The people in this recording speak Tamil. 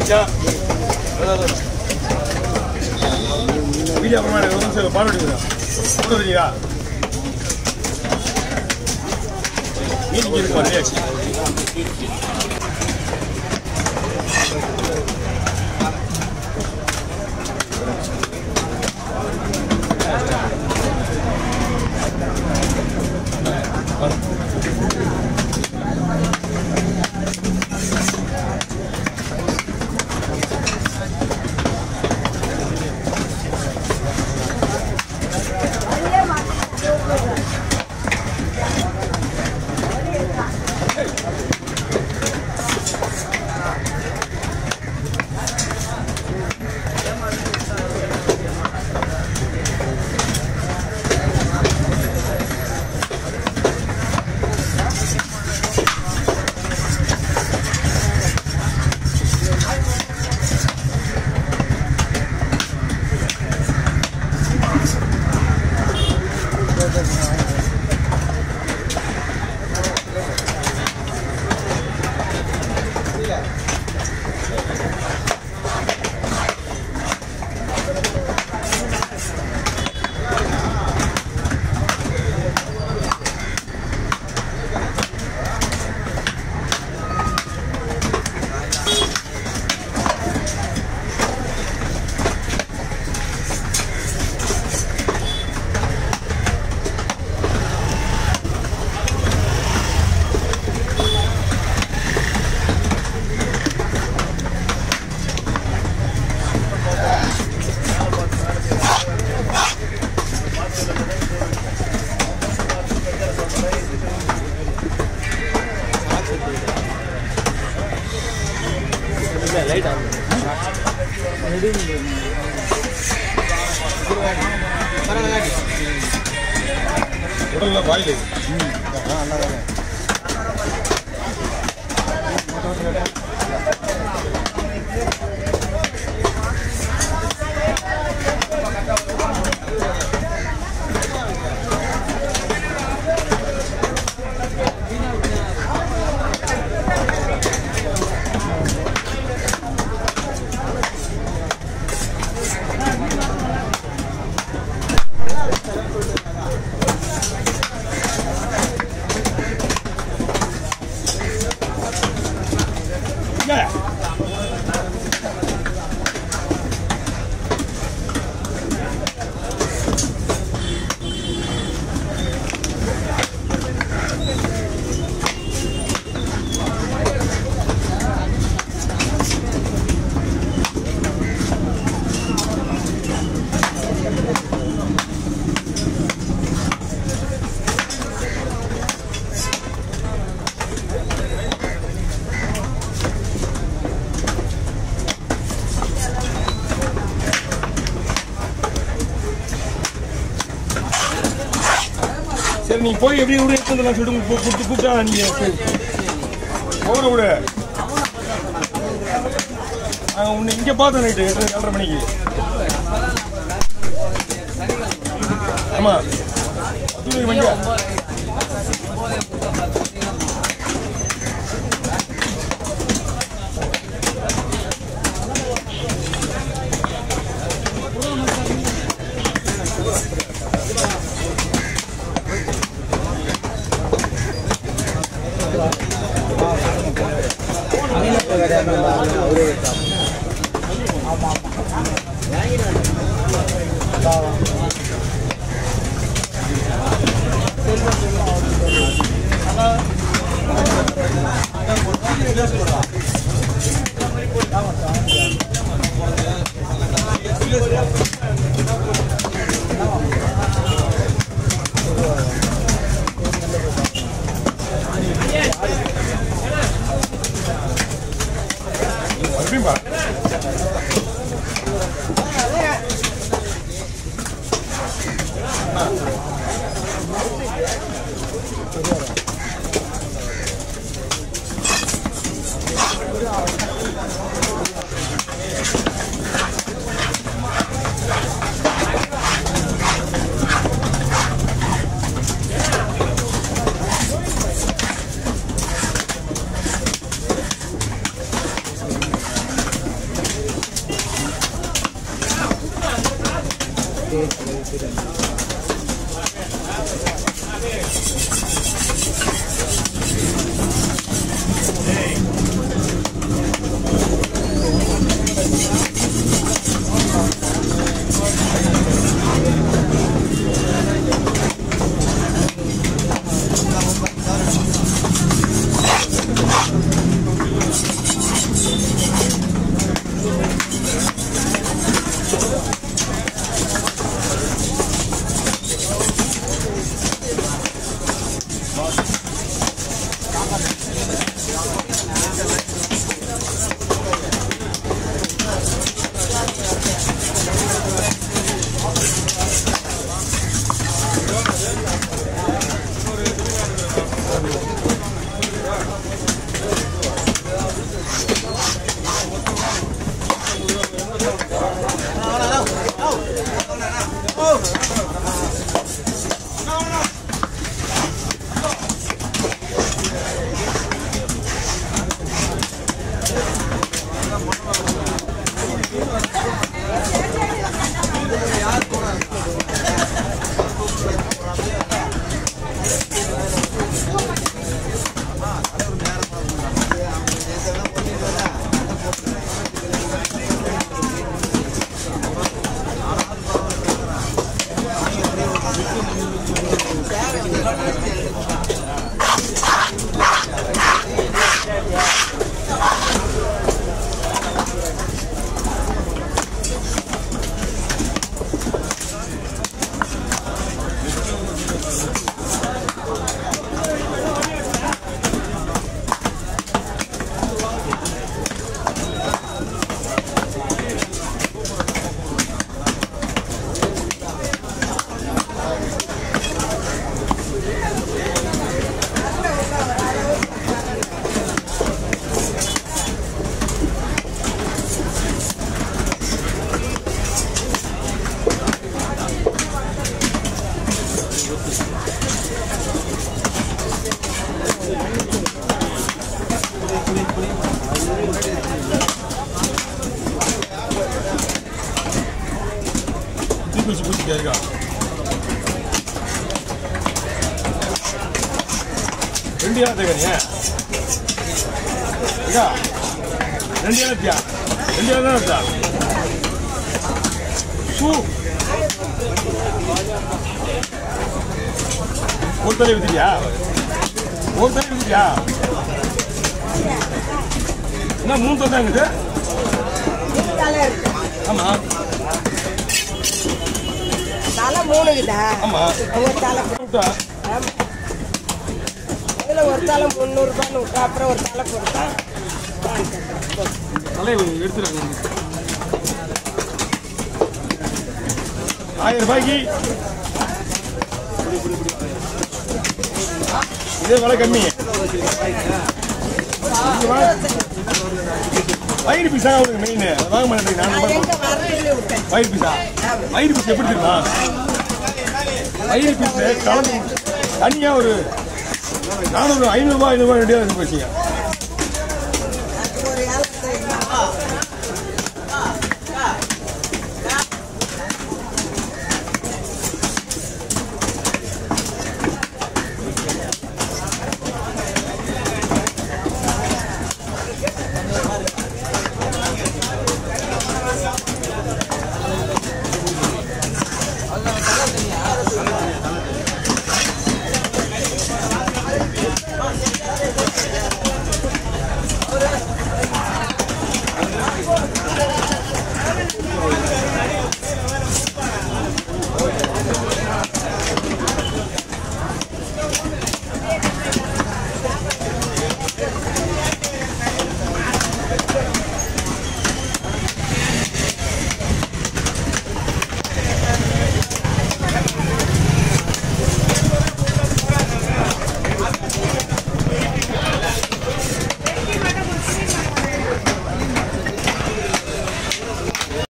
ஆயிடுச்சா வீடியோ அப்புறமா எனக்கு ஒரு நிமிஷம் பால் எடுக்குதா கூட தெரியுதா மீட்டிங் இருக்கு வந்தாச்சு உடல்ல வாயில் சரி நீ போய் எப்படி விடு எடுத்து நான் சொல்லிட்டு கூ- கூப்பிட்டு கூப்பிட்டா நீங்க போகிற விடு நாங்கள் உன்னை இங்கே பார்த்தோம் நைட்டு எட்டு ஏழரை மணிக்கு ஆமாம் பத்து மணிக்கு மறுபடியும் பா பூச்சி பூச்சி இருக்கா ரெண்டு ஏழை தேவையா இருக்கா ரெண்டு ஏழத்தியா ரெண்டு ஏழை தான் இருக்கா ஷூ ஒரு தலை வித்துட்டியா ஒரு தலை வித்துட்டியா என்ன மூணு தலை இருக்குது தலை இருக்கு ஆமா தலை மூணு கிட்டா ஆமா ஒரு தலை விட்டா ஆமா. அதுல ஒரு தலை முந்நூறுபான்னு விட்டா அப்புறம் ஒரு தலை கொடுத்தா தலையை எடுத்துருக்காங்க ஆயிரம் ரூபாய்க்கு இதே விலை கம்மி வயிறு பீஸா உங்களுக்கு மெயின் வாங்க மாட்டேன் நான் நான் எங்க வரல விட்டேன் வயிறு பீஸா வயிறு பீஸ் எப்படி தெரியுமா வயிறு பீஸ் கலந்து தனியாக ஒரு நானூறு ஐநூறுரூவா ஐநூறுரூவா ரெடியாக இருந்து போச்சுங்க